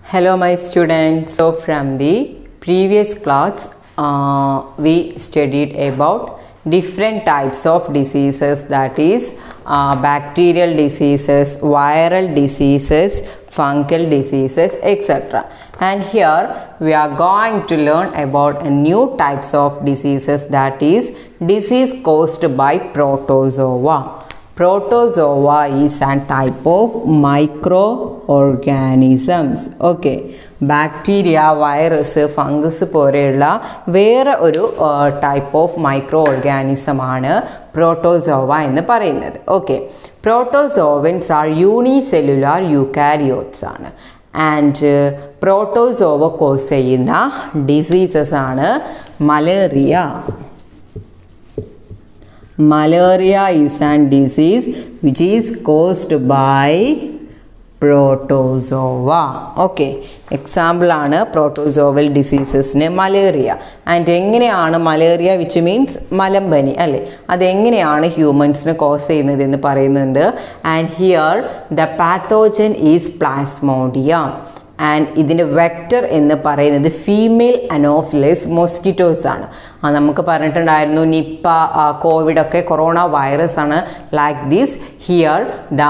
Hello, my students. So, from the previous class, uh, we studied about different types of diseases that is, uh, bacterial diseases, viral diseases, fungal diseases, etc. And here we are going to learn about a new types of diseases that is disease caused by protozoa. Protozoa is a type of microorganisms. Okay. Bacteria virus fungus പോലെയുള്ള വേറെ ഒരു type of മൈക്രോ ഓർഗാനിസമാണ് protozoa എന്ന് പറയുന്നത് okay protozoans are unicellular eukaryotes ആണ് and protozoa cause ചെയ്യുന്ന diseases ആണ് malaria malaria is an disease which is caused by protozoa okay example ആണ് പ്രോട്ടോസോവൽ ഡിസീസസിന് മലേറിയ ആൻഡ് എങ്ങനെയാണ് മലേറിയ വിച്ച് മീൻസ് മലമ്പനി അല്ലേ അതെങ്ങനെയാണ് ഹ്യൂമൻസിന് കോസ് ചെയ്യുന്നത് എന്ന് പറയുന്നുണ്ട് and here the pathogen is plasmodia and ഇതിൻ്റെ വെക്റ്റർ എന്ന് പറയുന്നത് ഫീമെയിൽ അനോഫിലസ് മോസ്കിറ്റോസ് ആണ് ആ നമുക്ക് പറഞ്ഞിട്ടുണ്ടായിരുന്നു നിപ്പ കോവിഡൊക്കെ കൊറോണ വൈറസ് ആണ് like this here the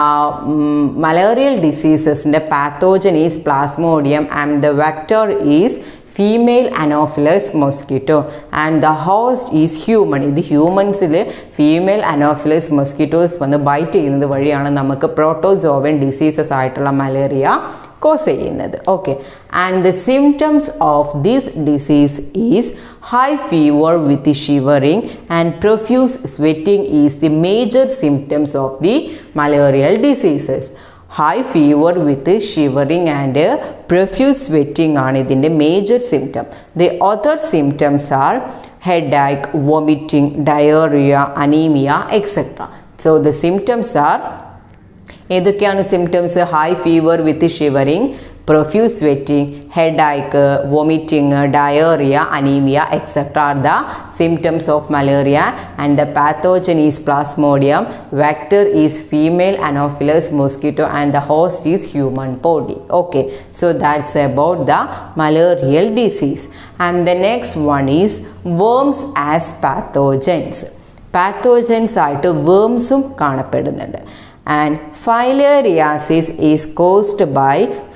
malarial ഡിസീസസിൻ്റെ pathogen is plasmodium and the vector is female anopheles mosquito and the host is human ഇത് ഹ്യൂമൻസിൽ ഫീമെയിൽ അനോഫിലസ് മൊസ്കിറ്റോസ് വന്ന് ബൈറ്റ് ചെയ്യുന്നത് വഴിയാണ് നമുക്ക് പ്രോട്ടോസോവൻ ഡിസീസസ് ആയിട്ടുള്ള മലേറിയ കോസ് ചെയ്യുന്നത് okay and the symptoms of this disease is high fever with shivering and profuse sweating is the major symptoms of the malarial diseases high fever with shivering and profuse sweating ആണ് ഇതിൻ്റെ major symptom the other symptoms are headache vomiting diarrhoea anaemia etcetera so the symptoms are ഏതൊക്കെയാണ് symptoms high fever with shivering profuse sweating headache vomiting diarrhoea anaemia etcetera are the symptoms of malaria and the pathogen is plasmodium vector is female anopheles mosquito and the host is human body okay so that's about the malarial disease and the next one is worms as pathogens pathogens ആയിട്ട് വേംസും കാണപ്പെടുന്നുണ്ട് and filariasis is caused by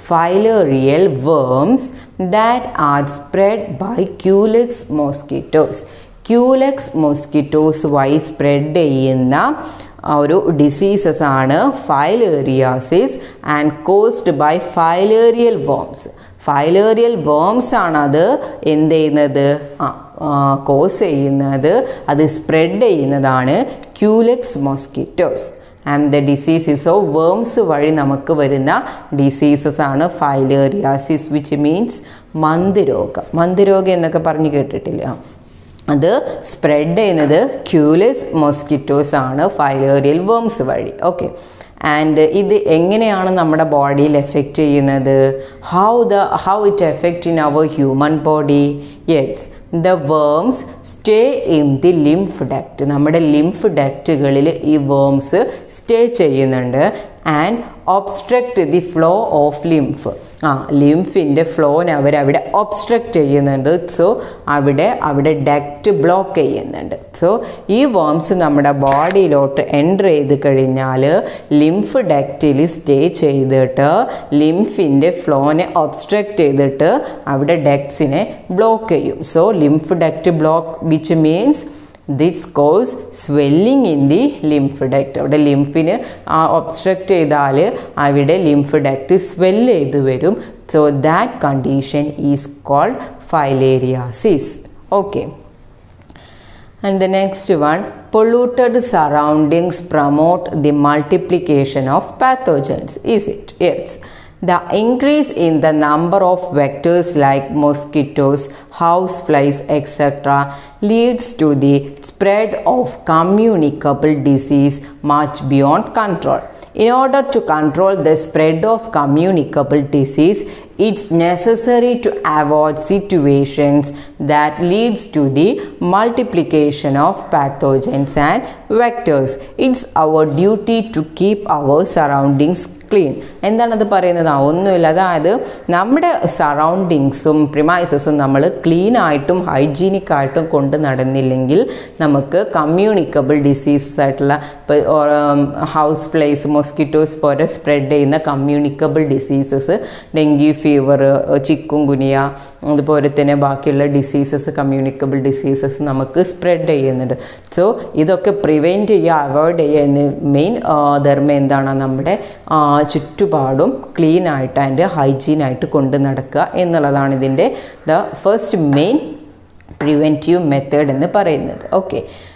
filarial worms that are spread by culex mosquitoes. Culex mosquitoes വഴി spread ചെയ്യുന്ന ഒരു diseases ആണ് filariasis and caused by filarial worms filarial worms ആണ് അത് എന്ത് ചെയ്യുന്നത് ആ കോസ് ചെയ്യുന്നത് അത് സ്പ്രെഡ് ചെയ്യുന്നതാണ് culex mosquitoes and the diseases of worms വഴി നമുക്ക് വരുന്ന ഡിസീസസ് ആണ് ഫൈലേറിയാസിസ് വിച്ച് മീൻസ് മന്ദരോഗം മന്ദരോഗം എന്നൊക്കെ പറഞ്ഞ് കേട്ടിട്ടില്ല അത് സ്പ്രെഡ് ചെയ്യുന്നത് ക്യൂലസ് മൊസ്കിറ്റോസ് ആണ് ഫൈലേറിയൽ വേംസ് വഴി ഓക്കെ ആൻഡ് ഇത് എങ്ങനെയാണ് നമ്മുടെ ബോഡിയിൽ എഫക്റ്റ് ചെയ്യുന്നത് how the how it effect in our human body yes the worms stay in the lymph duct നമ്മുടെ ലിംഫ് ഡക്റ്റുകളിൽ ഈ വേംസ് സ്റ്റേ ചെയ്യുന്നുണ്ട് and obstruct the flow of lymph ആ ലിംഫിൻ്റെ ഫ്ലോനെ അവർ അവിടെ ഒബ്സ്ട്രക്റ്റ് ചെയ്യുന്നുണ്ട് സോ അവിടെ അവിടെ ഡക്റ്റ് ബ്ലോക്ക് ചെയ്യുന്നുണ്ട് സോ ഈ വേംസ് നമ്മുടെ ബോഡിയിലോട്ട് എൻ്റർ ചെയ്ത് കഴിഞ്ഞാൽ ലിംഫ് ഡക്റ്റിൽ സ്റ്റേ ചെയ്തിട്ട് ലിംഫിൻ്റെ ഫ്ലോനെ ഒബ്സ്ട്രക്റ്റ് ചെയ്തിട്ട് അവിടെ ഡക്ട്സിനെ ബ്ലോക്ക് ചെയ്യും so lymph duct block which means it's cause swelling in the lymph duct അവിടെ ലിംഫിന് ഒബ്സ്ട്രക്റ്റ് ചെയ്താൽ അവിടെ ലിംഫ് ഡക്റ്റ് സ്വെല്ല് ചെയ്ത് വരും so that condition is called filariasis okay and the next one polluted surroundings promote the multiplication of pathogens is it yes The increase in the number of vectors like mosquitoes, houseflies, etc. leads to the spread of communicable disease much beyond control. In order to control the spread of communicable disease, it's necessary to avoid situations that leads to the multiplication of pathogens and vectors it's our duty to keep our surroundings clean എന്താണത് പറയുന്നത് ആ ഒന്നുമില്ല അതായത് നമ്മുടെ സറൗണ്ടിങ്സും പ്രിമൈസസും നമ്മൾ clean ആയിട്ടും hygienic ആയിട്ടും കൊണ്ട് നടന്നില്ലെങ്കിൽ നമുക്ക് കമ്മ്യൂണിക്കബിൾ ഡിസീസസ് ആയിട്ടുള്ള ഇപ്പോൾ ഹൗസ് ഫ്ലൈസ് മൊസ്കിറ്റോസ് പോലെ സ്പ്രെഡ് ചെയ്യുന്ന communicable diseases dengue fever chikungunya അതുപോലെ തന്നെ ബാക്കിയുള്ള ഡിസീസസ് കമ്മ്യൂണിക്കബിൾ ഡിസീസസ് നമുക്ക് സ്പ്രെഡ് ചെയ്യുന്നുണ്ട് സോ ഇതൊക്കെ പ്രിവെൻറ്റ് ചെയ്യുക അവോയ്ഡ് ചെയ്യുക എന്ന് മെയിൻ ധർമ്മം എന്താണ് നമ്മുടെ ചുറ്റുപാടും ക്ലീൻ ആയിട്ട് ആൻഡ് ഹൈജീനായിട്ട് കൊണ്ട് നടക്കുക എന്നുള്ളതാണ് ഇതിൻ്റെ the first main preventive method എന്ന് പറയുന്നത് okay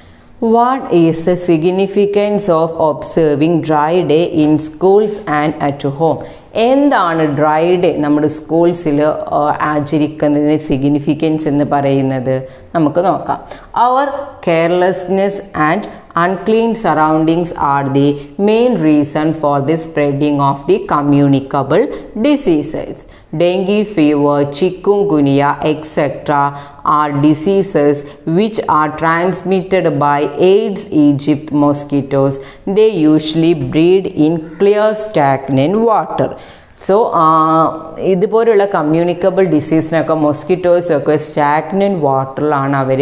what is the significance of observing dry day in schools and at home എന്താണ് ഡ്രൈ ഡേ നമ്മുടെ സ്കൂൾസിൽ ആചരിക്കുന്നതിന് സിഗ്നിഫിക്കൻസ് എന്ന് പറയുന്നത് നമുക്ക് നോക്കാം our carelessness and unclean surroundings are the main reason for the spreading of the communicable diseases. Dengue fever, chikungunya, etc. are diseases which are transmitted by Aedes aegypti mosquitoes. They usually breed in clear stagnant water. So ഇതുപോലുള്ള communicable ഡിസീസിനൊക്കെ മൊസ്കിറ്റോസൊക്കെ stagnant വാട്ടറിലാണ് അവർ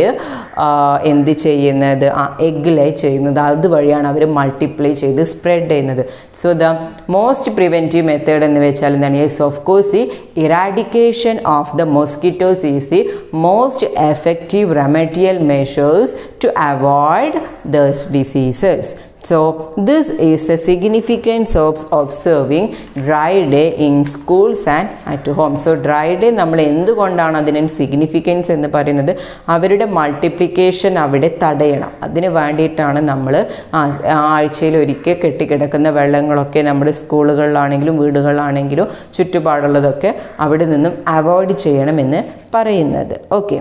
എന്ത് ചെയ്യുന്നത് egg lay ചെയ്യുന്നത് അതുവഴിയാണ് അവർ മൾട്ടിപ്ലൈ ചെയ്ത് സ്പ്രെഡ് ചെയ്യുന്നത് so the most preventive method എന്ന് വെച്ചാൽ എന്താണ് yes of course the eradication of the mosquitoes is the most effective remedial measures to avoid those diseases So, this is the significance of observing dry day in schools and at home. So, dry day നമ്മൾ എന്തുകൊണ്ടാണ് അതിന് significance എന്ന് പറയുന്നത് അവരുടെ multiplication അവിടെ തടയണം അതിന് വേണ്ടിയിട്ടാണ് നമ്മൾ ആഴ്ചയിൽ ഒരിക്കൽ കെട്ടിക്കിടക്കുന്ന വെള്ളങ്ങളൊക്കെ നമ്മുടെ സ്കൂളുകളിലാണെങ്കിലും വീടുകളിലാണെങ്കിലും ചുറ്റുപാടുള്ളതൊക്കെ അവിടെ നിന്നും അവോയ്ഡ് ചെയ്യണമെന്ന് പറയുന്നത് ഓക്കെ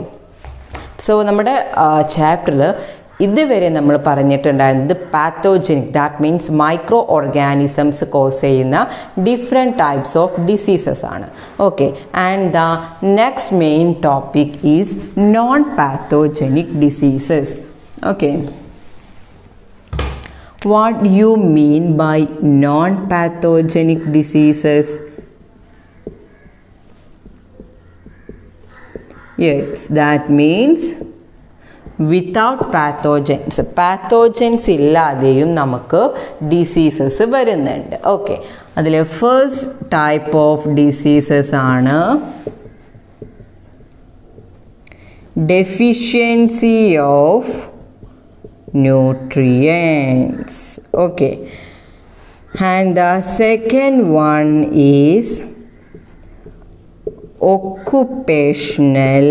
സോ നമ്മുടെ ചാപ്റ്ററിൽ ഇതുവരെ നമ്മൾ പറഞ്ഞിട്ടുണ്ടായിരുന്നത് pathogenic that means microorganisms cause ചെയ്യുന്ന ഡിഫറെൻറ്റ് ടൈപ്സ് ഓഫ് ഡിസീസസ് ആണ് okay and the next main topic is non pathogenic diseases okay what you mean by non-pathogenic diseases yes that means without pathogens pathogens ഇല്ലാതെയും നമുക്ക് diseases വരുന്നുണ്ട് okay അതിൽ first type of diseases ആണ് deficiency of nutrients okay and the second one is occupational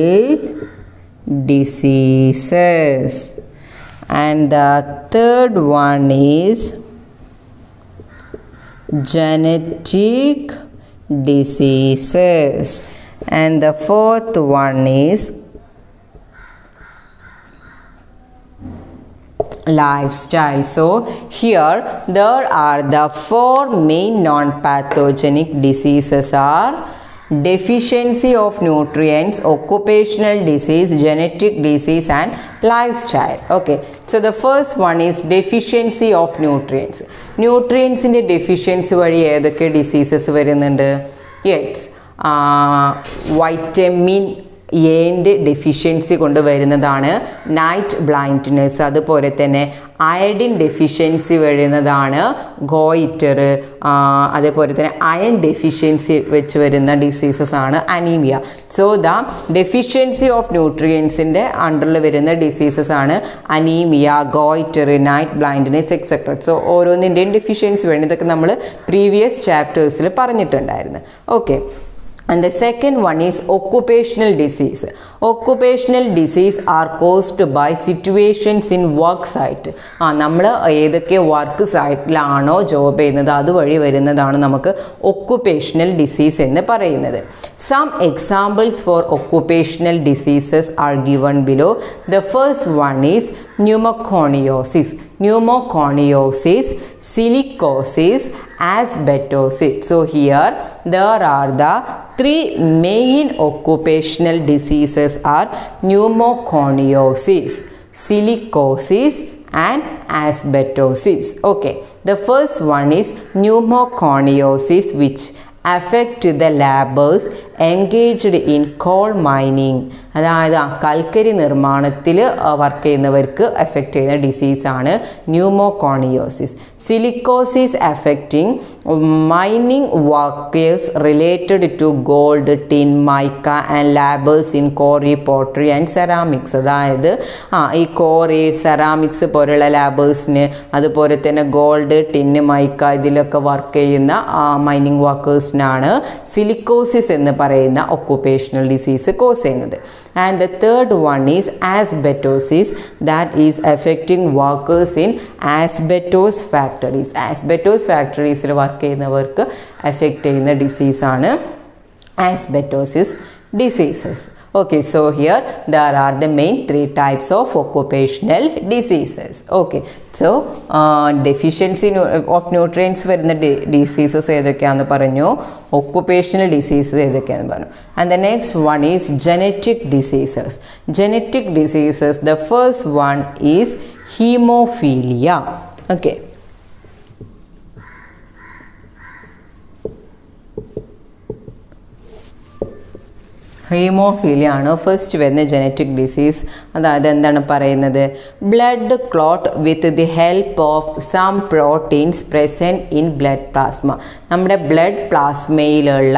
diseases and the third one is genetic diseases and the fourth one is lifestyle so here there are the four main non-pathogenic diseases are deficiency of nutrients occupational disease genetic disease and lifestyle okay so the first one is deficiency of nutrients ന്യൂട്രിയൻസിൻ്റെ deficiency വഴി ഏതൊക്കെ diseases വരുന്നുണ്ട് yes vitamin എൻ്റെ deficiency കൊണ്ട് വരുന്നതാണ് night blindness അതുപോലെ തന്നെ iodine deficiency വരുന്നതാണ് ഗോയിറ്റർ അതേപോലെ തന്നെ അയൺ ഡെഫിഷ്യൻസി വെച്ച് വരുന്ന ഡിസീസസ് ആണ് anaemia so the deficiency of ന്യൂട്രിയൻസിൻ്റെ അണ്ടറിൽ വരുന്ന ഡിസീസസ് ആണ് anaemia goitre night blindness etcetera so ഓരോന്നിൻ്റെയും ഡെഫിഷ്യൻസി വേണം ഇതൊക്കെ നമ്മൾ പ്രീവിയസ് ചാപ്റ്റേഴ്സിൽ പറഞ്ഞിട്ടുണ്ടായിരുന്നു okay and the second one is occupational disease occupational disease are caused by situations in work site ആ നമ്മൾ ഏതൊക്കെ വർക്ക് സൈറ്റിലാണോ ജോബ് ചെയ്യുന്നത് അതുവഴി വരുന്നതാണ് നമുക്ക് ഒക്കുപേഷണൽ ഡിസീസ് എന്ന് പറയുന്നത് some examples for occupational diseases are given below the first one is pneumoconiosis pneumoconiosis silicosis asbestosis so here there are the three main occupational diseases are pneumoconiosis silicosis and asbestosis okay the first one is pneumoconiosis which affect the laborers engaged in coal mining അതായത് ആ കൽക്കരി നിർമ്മാണത്തിൽ work ചെയ്യുന്നവർക്ക് affect ചെയ്യുന്ന ഡിസീസാണ് pneumoconiosis silicosis affecting mining workers related to gold tin mica and labours in quarry pottery and ceramics അതായത് ആ ഈ കോറി സെറാമിക്സ് പോലുള്ള ലാബേഴ്സിന് അതുപോലെ തന്നെ ഗോൾഡ് ടിന്ന് മൈക്ക ഇതിലൊക്കെ വർക്ക് ചെയ്യുന്ന മൈനിങ് വർക്കേഴ്സിനാണ് സിലിക്കോസിസ് എന്ന് പറയുന്ന ഒക്കുപേഷണൽ ഡിസീസ് കോസ് ചെയ്യുന്നത് and the third one is asbestosis that is affecting workers in asbestos factories asbestos factories work ചെയ്യുന്നവർക്ക് എഫക്റ്റ് ചെയ്യുന്ന ഡിസീസാണ് asbestosis diseases okay so here there are the main three types of occupational diseases okay so uh, deficiency nu- of nutrients വരുന്ന diseases ഏതൊക്കെയാണെന്ന് പറഞ്ഞു occupational diseases ഏതൊക്കെയാണെന്ന് പറഞ്ഞു and the next one is genetic diseases genetic diseases the first one is haemophilia okay haemophilia ആണ് first വരുന്ന genetic disease അതായത് എന്താണ് പറയുന്നത് blood clot with the help of some proteins present in blood plasma നമ്മുടെ blood പ്ലാസ്മയിലുള്ള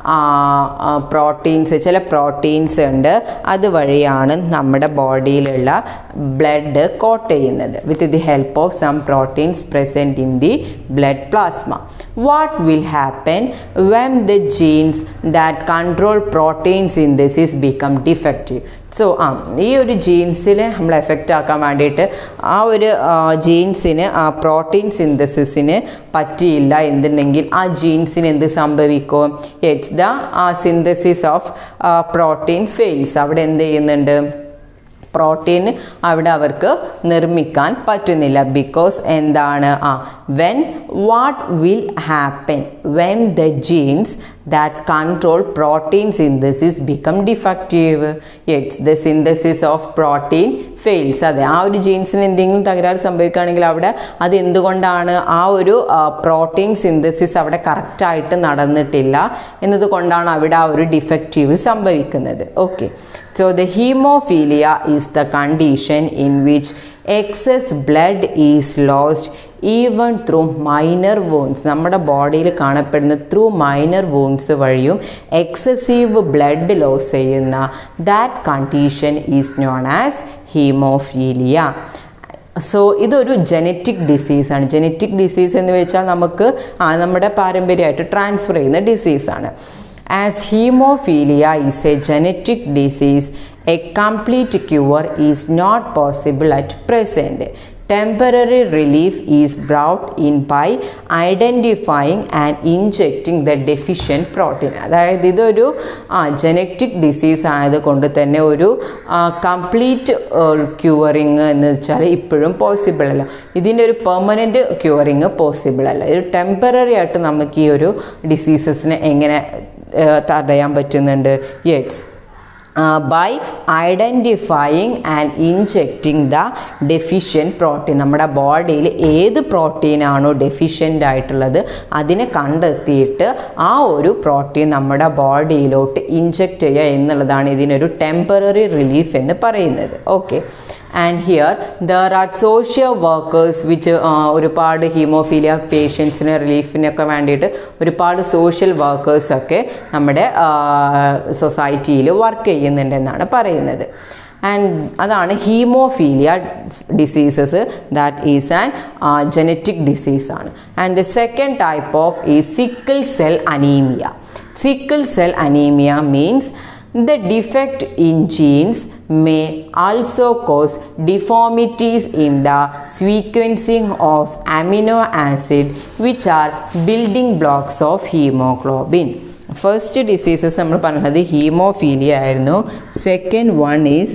proteins ചില proteins ഉണ്ട് അതുവഴിയാണ് നമ്മുടെ ബോഡിയിലുള്ള ബ്ലഡ് കോട്ട് ചെയ്യുന്നത് with the help of some proteins present in the blood plasma what will happen when the genes that control protein synthesis become defective so ആ ഈ ഒരു ജീൻസിൽ നമ്മൾ എഫക്റ്റ് ആക്കാൻ വേണ്ടിയിട്ട് ആ ഒരു ജീൻസിന് ആ പ്രോട്ടീൻ സിന്തസിസിന് പറ്റിയില്ല എന്തുണ്ടെങ്കിൽ ആ ജീൻസിന് എന്ത് സംഭവിക്കും it's the synthesis of protein fails അവിടെ എന്ത് ചെയ്യുന്നുണ്ട് പ്രോട്ടീൻ അവിടെ അവർക്ക് നിർമ്മിക്കാൻ പറ്റുന്നില്ല ബിക്കോസ് എന്താണ് ആ when what will happen when the genes that control protein synthesis become defective it's the synthesis of protein fails അതെ ആ ഒരു ജീൻസിന് എന്തെങ്കിലും തകരാറ് സംഭവിക്കുകയാണെങ്കിൽ അവിടെ അത് എന്തുകൊണ്ടാണ് ആ ഒരു പ്രോട്ടീൻ സിന്തസിസ് അവിടെ കറക്റ്റായിട്ട് നടന്നിട്ടില്ല എന്നതുകൊണ്ടാണ് അവിടെ ആ ഒരു ഡിഫക്റ്റീവ് സംഭവിക്കുന്നത് okay so the haemophilia is the condition in which excess blood is lost even through minor wounds നമ്മുടെ ബോഡിയിൽ കാണപ്പെടുന്ന ത്രൂ മൈനർ വോൺസ് വഴിയും എക്സസീവ് ബ്ലഡ് ലോസ് ചെയ്യുന്ന that condition is known as haemophilia so ഇതൊരു genetic ഡിസീസാണ് genetic disease എന്ന് വെച്ചാൽ നമുക്ക് ആ നമ്മുടെ പാരമ്പര്യമായിട്ട് ട്രാൻസ്ഫർ ചെയ്യുന്ന ഡിസീസാണ് as haemophilia is a genetic disease a complete cure is not possible at present temporary relief is brought in by identifying and injecting the deficient protein അതായത് ഇതൊരു ജനറ്റിക് ഡിസീസ് ആയതുകൊണ്ട് തന്നെ ഒരു കംപ്ലീറ്റ് ക്യൂറിങ് എന്ന് വെച്ചാൽ ഇപ്പോഴും പോസിബിൾ അല്ല ഇതിൻ്റെ ഒരു പെർമനൻറ്റ് ക്യൂറിങ് പോസിബിൾ അല്ല ഒരു ടെമ്പററി ആയിട്ട് നമുക്ക് ഈ ഒരു ഡിസീസസിനെ എങ്ങനെ തടയാൻ പറ്റുന്നുണ്ട് it's by identifying and injecting the deficient protein നമ്മുടെ ബോഡിയിൽ ഏത് പ്രോട്ടീനാണോ ഡെഫിഷ്യൻ്റ് ആയിട്ടുള്ളത് അതിനെ കണ്ടെത്തിയിട്ട് ആ ഒരു പ്രോട്ടീൻ നമ്മുടെ ബോഡിയിലോട്ട് ഇൻജെക്റ്റ് ചെയ്യുക എന്നുള്ളതാണ് ഇതിനൊരു ടെമ്പററി റിലീഫ് എന്ന് പറയുന്നത് okay and here there are social workers which ഒരുപാട് ഹീമോഫീലിയ പേഷ്യൻസിന് റിലീഫിനൊക്കെ വേണ്ടിയിട്ട് ഒരുപാട് സോഷ്യൽ വർക്കേഴ്സൊക്കെ നമ്മുടെ സൊസൈറ്റിയിൽ വർക്ക് ചെയ്യുന്നുണ്ടെന്നാണ് പറയുന്നത് ആൻഡ് അതാണ് haemophilia diseases that is an genetic ഡിസീസാണ് and the second type of ഈ sickle cell anaemia sickle cell anaemia means The defect in genes may also cause deformities in the sequencing of amino acid which are building blocks of hemoglobin. First diseases നമ്മൾ പറഞ്ഞത് haemophilia ആയിരുന്നു second one is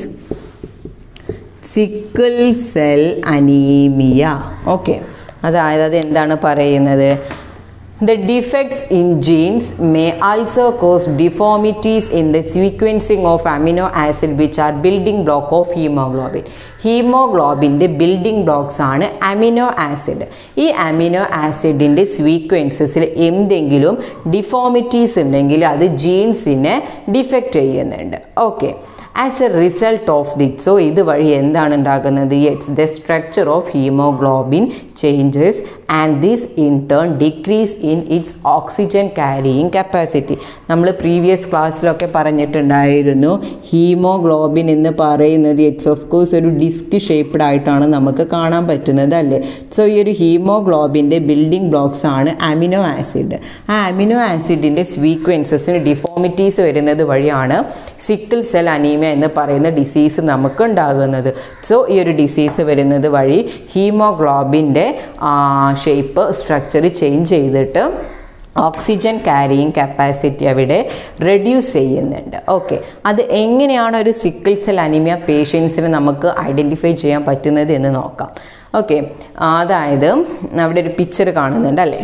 sickle cell anaemia okay അതായത് അത് എന്താണ് പറയുന്നത് The defects in genes may also cause deformities in the sequencing of amino acid which are building block of hemoglobin. ഹീമോഗ്ലോബിൻ്റെ building blocks ആണ് amino acid ഈ amino ആസിഡിൻ്റെ സ്വീക്വൻസസിൽ എന്തെങ്കിലും ഡിഫോമിറ്റീസ് ഉണ്ടെങ്കിൽ അത് ജീൻസിനെ ഡിഫക്റ്റ് ചെയ്യുന്നുണ്ട് okay as a result of it so ഇതുവഴി എന്താണ് ഉണ്ടാകുന്നത് it's the structure of haemoglobin changes and this in turn decrease in its oxygen carrying capacity നമ്മൾ പ്രീവിയസ് ക്ലാസ്സിലൊക്കെ പറഞ്ഞിട്ടുണ്ടായിരുന്നു ഹീമോഗ്ലോബിൻ എന്ന് പറയുന്നത് ഇറ്റ്സ് ഓഫ് കോഴ്സ് ഒരു ഡിസ്ക് ഷേപ്ഡ് ആയിട്ടാണ് നമുക്ക് കാണാൻ പറ്റുന്നത് അല്ലേ സോ ഈ ഒരു ഹീമോഗ്ലോബിൻ്റെ ബിൽഡിംഗ് ബ്ലോക്സ് ആണ് അമിനോ ആസിഡ് ആ അമിനോ ആസിഡിൻ്റെ സ്വീക്വൻസസിന് ഡിഫോമിറ്റീസ് വരുന്നത് വഴിയാണ് സിക്കിൾ സെൽ അനീമിയ എന്ന് പറയുന്ന ഡിസീസ് നമുക്ക് ഉണ്ടാകുന്നത് സോ ഈ ഒരു ഡിസീസ് വരുന്നത് വഴി ഹീമോഗ്ലോബിൻ്റെ ഷേപ്പ് സ്ട്രക്ചർ ചേഞ്ച് ചെയ്തിട്ട് ഓക്സിജൻ ക്യാരിയിങ് കപ്പാസിറ്റി അവിടെ റെഡ്യൂസ് ചെയ്യുന്നുണ്ട് ഓക്കെ അത് എങ്ങനെയാണ് ഒരു സിക്കിൾ സെൽ അനീമിയ പേഷ്യൻസിന് നമുക്ക് ഐഡൻറ്റിഫൈ ചെയ്യാൻ പറ്റുന്നത് എന്ന് നോക്കാം ഓക്കെ അതായത് അവിടെ ഒരു പിക്ചർ കാണുന്നുണ്ട് അല്ലേ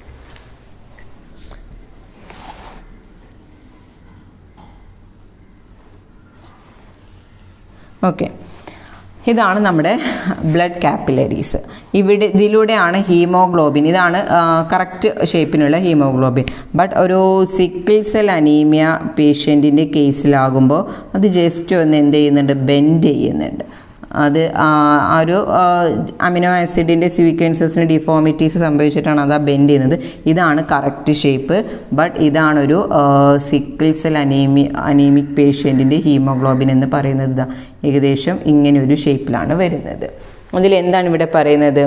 ഓക്കെ ഇതാണ് നമ്മുടെ ബ്ലഡ് കാപ്പിലറീസ് ഇവിടെ ഇതിലൂടെയാണ് ഹീമോഗ്ലോബിൻ ഇതാണ് കറക്റ്റ് ഷേപ്പിനുള്ള ഹീമോഗ്ലോബിൻ ബട്ട് ഒരു സിക്കിൾ സെൽ അനീമിയ പേഷ്യൻറ്റിൻ്റെ കേസിലാകുമ്പോൾ അത് ജസ്റ്റ് ഒന്ന് എന്ത് ചെയ്യുന്നുണ്ട് ബെൻഡ് ചെയ്യുന്നുണ്ട് അത് ആ ഒരു അമിനോ ആസിഡിൻ്റെ സ്വീക്വൻസസിന് ഡിഫോമിറ്റീസ് സംഭവിച്ചിട്ടാണ് അത് ആ ബെൻഡ് ചെയ്യുന്നത് ഇതാണ് കറക്റ്റ് ഷേപ്പ് ബട്ട് ഇതാണൊരു സിക്കിൾ സെൽ അനീമി അനീമിക് പേഷ്യൻറ്റിൻ്റെ ഹീമോഗ്ലോബിൻ എന്ന് പറയുന്നത് ഇതാ ഏകദേശം ഇങ്ങനെ ഒരു ഷേപ്പിലാണ് വരുന്നത് അതിൽ എന്താണ് ഇവിടെ പറയുന്നത്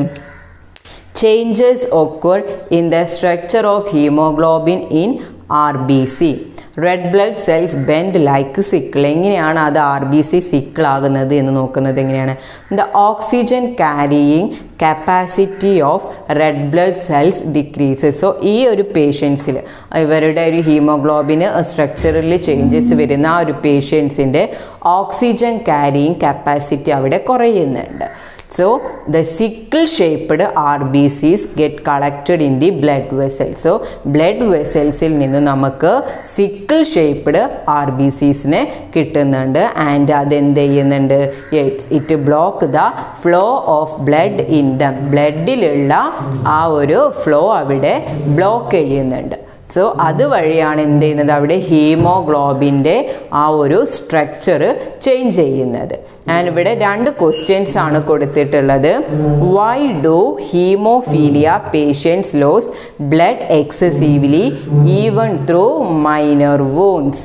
changes occur in the structure of haemoglobin in R B C red blood cells bend like sickle എങ്ങനെയാണ് അത് ആർ ബി സി സിക്കിൾ ആകുന്നത് എന്ന് നോക്കുന്നത് എങ്ങനെയാണ് the oxygen carrying capacity of red blood cells decreases so ഈ ഒരു പേഷ്യൻസിൽ ഇവരുടെ ഒരു ഹീമോഗ്ലോബിന് സ്ട്രക്ചറിൽ ചേഞ്ചസ് വരുന്ന ആ ഒരു പേഷ്യൻസിൻ്റെ ഓക്സിജൻ ക്യാരിയിങ് കപ്പാസിറ്റി അവിടെ കുറയുന്നുണ്ട് So the sickle shaped RBCs get collected in the blood vessels. So blood vesselsൽ നിന്ന് നമുക്ക് സിക്കിൾ ഷേപ്പ്ഡ് ആർ ബി സീസിനെ കിട്ടുന്നുണ്ട് ആൻഡ് അതെന്ത് ചെയ്യുന്നുണ്ട് it's it block the flow of blood in the ബ്ലഡിലുള്ള ആ ഒരു ഫ്ലോ അവിടെ ബ്ലോക്ക് ചെയ്യുന്നുണ്ട് സോ അതുവഴിയാണ് എന്ത് ചെയ്യുന്നത് അവിടെ ഹീമോഗ്ലോബിൻ്റെ ആ ഒരു സ്ട്രക്ചർ ചേഞ്ച് ചെയ്യുന്നത് ഞാൻ ഇവിടെ രണ്ട് ക്വസ്റ്റ്യൻസ് ആണ് കൊടുത്തിട്ടുള്ളത് why do haemophilia patients loss blood excessively even through minor wounds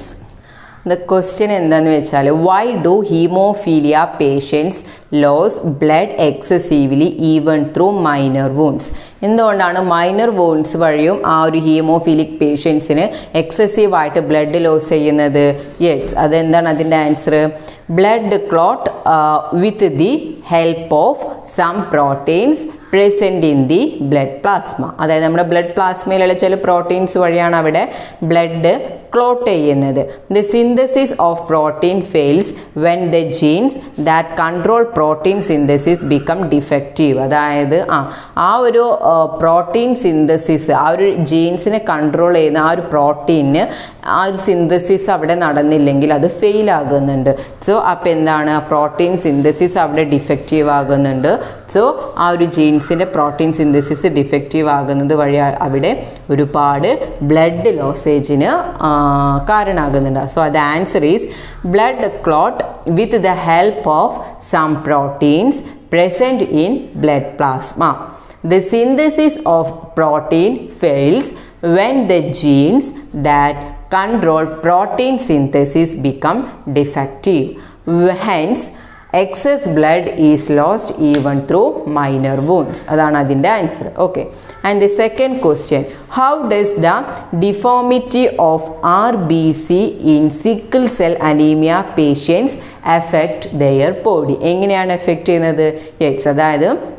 the question എന്താണെന്ന് വെച്ചാൽ why do haemophilia patients loss blood excessively even through minor wounds എന്തുകൊണ്ടാണ് മൈനർ വൂൺസ് വഴിയും ആ ഒരു ഹീമോഫീലിക് പേഷ്യൻസിന് എക്സസീവായിട്ട് ബ്ലഡ് ലോസ് ചെയ്യുന്നത് യെസ് അതെന്താണ് അതിൻ്റെ answer blood clot with the help of some proteins present in the blood plasma അതായത് നമ്മുടെ ബ്ലഡ് പ്ലാസ്മയിലുള്ള ചില പ്രോട്ടീൻസ് വഴിയാണ് അവിടെ ബ്ലഡ് ക്ലോട്ട് ചെയ്യുന്നത് the synthesis of protein fails when the genes that control protein synthesis become defective അതായത് ആ ആ ഒരു പ്രോട്ടീൻ സിന്തസിസ് ആ ഒരു ജീൻസിനെ കൺട്രോൾ ചെയ്യുന്ന ആ ഒരു പ്രോട്ടീന് ആ ഒരു സിന്തസിസ് അവിടെ നടന്നില്ലെങ്കിൽ അത് ഫെയിൽ ആകുന്നുണ്ട് സോ അപ്പോൾ എന്താണ് പ്രോട്ടീൻ സിന്തസിസ് അവിടെ ഡിഫക്റ്റീവ് ആകുന്നുണ്ട് സോ ആ ഒരു ജീൻസിൻ്റെ പ്രോട്ടീൻ സിന്തസിസ് ഡിഫക്റ്റീവ് ആകുന്നത് വഴി അവിടെ ഒരുപാട് ബ്ലഡ് ലോസേജിന് കാരണമാകുന്നുണ്ട് സോ അത് answer is blood clot with the help of some proteins present in blood plasma The synthesis of protein fails when the genes that control protein synthesis become defective. Hence, excess blood is lost even through minor wounds. അതാണ് അതിൻ്റെ answer okay and the second question how does the deformity of R B C in sickle cell anaemia patients affect their body എങ്ങനെയാണ് affect ചെയ്യുന്നത് yes അതായത്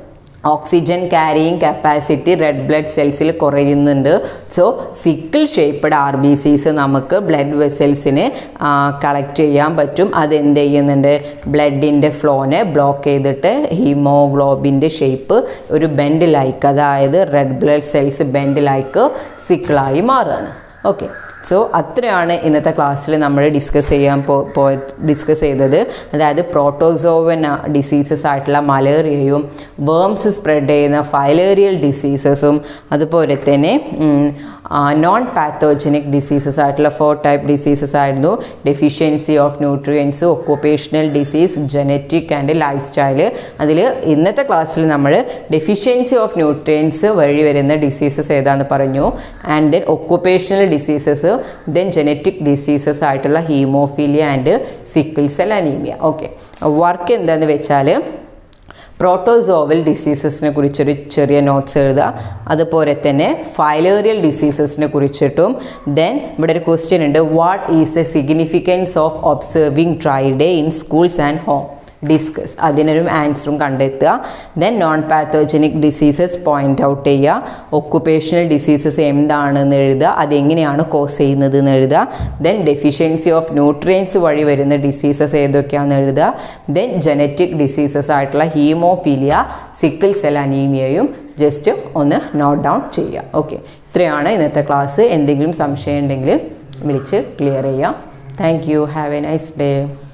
oxygen carrying capacity red blood സെൽസിൽ കുറയുന്നുണ്ട് so sickle shaped R B Cs നമുക്ക് blood വെസൽസിനെ collect ചെയ്യാൻ പറ്റും അത് എന്ത് ചെയ്യുന്നുണ്ട് ബ്ലഡിൻ്റെ ഫ്ലോനെ ബ്ലോക്ക് ചെയ്തിട്ട് ഹീമോഗ്ലോബിൻ്റെ ഷേപ്പ് ഒരു ബെൻഡ് ലൈക്ക് അതായത് red blood cells bend like സിക്കിളായി മാറുകയാണ് ഓക്കെ സോ അത്രയാണ് ഇന്നത്തെ ക്ലാസ്സിൽ നമ്മൾ ഡിസ്കസ് ചെയ്യാൻ പോ പോ ഡിസ്കസ് ചെയ്തത് അതായത് പ്രോട്ടോസോവൻ ഡിസീസസ് ആയിട്ടുള്ള മലേറിയയും വേംസ് സ്പ്രെഡ് ചെയ്യുന്ന ഫൈലേറിയൽ ഡിസീസസും അതുപോലെ തന്നെ നോൺ പാത്തോജനിക് ഡിസീസസ് ആയിട്ടുള്ള ഫോർ ടൈപ്പ് ഡിസീസസ് ആയിരുന്നു deficiency of nutrients occupational disease genetic and lifestyle അതിൽ ഇന്നത്തെ ക്ലാസ്സിൽ നമ്മൾ ഡെഫിഷ്യൻസി ഓഫ് ന്യൂട്രിയൻസ് വഴി വരുന്ന ഡിസീസസ് ഏതാണെന്ന് പറഞ്ഞു and then occupational diseases then genetic diseases ആയിട്ടുള്ള haemophilia and sickle cell anaemia okay work എന്താണെന്ന് വെച്ചാൽ പ്രോട്ടോസോവൽ ഡിസീസസിനെ കുറിച്ചൊരു ചെറിയ നോട്ട്സ് എഴുതുക അതുപോലെ തന്നെ ഫൈലേറിയൽ ഡിസീസസിനെ കുറിച്ചിട്ടും ദെൻ ഇവിടെ ഒരു ക്വസ്റ്റ്യൻ ഉണ്ട് what is the significance of observing dry day in schools and home discuss അതിനൊരു ആൻസറും കണ്ടെത്തുക then non pathogenic diseases point out ചെയ്യുക ഒക്കുപേഷണൽ ഡിസീസസ് എന്താണെന്ന് എഴുതുക അതെങ്ങനെയാണ് കോസ് ചെയ്യുന്നത് എന്ന് എഴുതുക ദെൻ ഡെഫിഷ്യൻസി ഓഫ് ന്യൂട്രിയൻസ് വഴി വരുന്ന ഡിസീസസ് ഏതൊക്കെയാണെന്ന് എഴുതുക ദെൻ ജനറ്റിക് ഡിസീസസ് ആയിട്ടുള്ള ഹീമോഫീലിയ സിക്കിൾ സെൽ അനീമിയയും ജസ്റ്റ് ഒന്ന് നോട്ട് ഡൗൺ ചെയ്യുക ഓക്കെ ഇത്രയാണ് ഇന്നത്തെ ക്ലാസ് എന്തെങ്കിലും സംശയം ഉണ്ടെങ്കിൽ വിളിച്ച് ക്ലിയർ ചെയ്യാം thank you have a nice day